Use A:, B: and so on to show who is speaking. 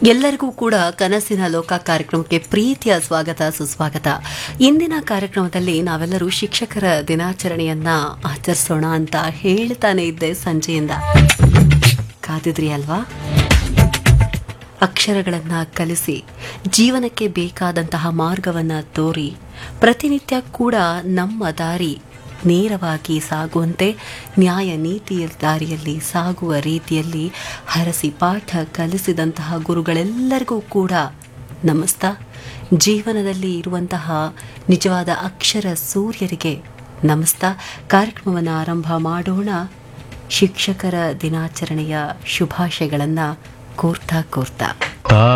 A: ಎಲ್ಲರಿಗೂ ಕೂಡ ಕನಸಿನ ಲೋಕ ಕಾರ್ಯಕ್ರಮಕ್ಕೆ ಪ್ರೀತಿಯ ಸ್ವಾಗತ ಸುಸ್ವಾಗತ ಇಂದಿನ ಕಾರ್ಯಕ್ರಮದಲ್ಲಿ ನಾವೆಲ್ಲರೂ ಶಿಕ್ಷಕರ ದಿನಾಚರಣೆಯನ್ನ ಆಚರಿಸೋಣ ಅಂತ ಹೇಳ್ತಾನೆ ಇದ್ದೆ ಸಂಜೆಯಿಂದ ಕಾದಿದ್ರಿ ಅಲ್ವಾ ಅಕ್ಷರಗಳನ್ನ ಕಲಿಸಿ ಜೀವನಕ್ಕೆ ಬೇಕಾದಂತಹ ಮಾರ್ಗವನ್ನ ತೋರಿ ಪ್ರತಿನಿತ್ಯ ಕೂಡ ನಮ್ಮ ದಾರಿ ನೇರವಾಗಿ ಸಾಗುವಂತೆ ನ್ಯಾಯ ನೀತಿಯ ದಾರಿಯಲ್ಲಿ ಸಾಗುವ ರೀತಿಯಲ್ಲಿ ಹರಸಿ ಪಾಠ ಕಲಿಸಿದಂತಹ ಗುರುಗಳೆಲ್ಲರಿಗೂ ಕೂಡ ನಮಸ್ತ ಜೀವನದಲ್ಲಿ ಇರುವಂತಹ ನಿಜವಾದ ಅಕ್ಷರ ಸೂರ್ಯರಿಗೆ ನಮಸ್ತ ಕಾರ್ಯಕ್ರಮವನ್ನು ಆರಂಭ ಮಾಡೋಣ ಶಿಕ್ಷಕರ ದಿನಾಚರಣೆಯ ಶುಭಾಶಯಗಳನ್ನು ಕೋರ್ತಾ ಕೋರ್ತಾ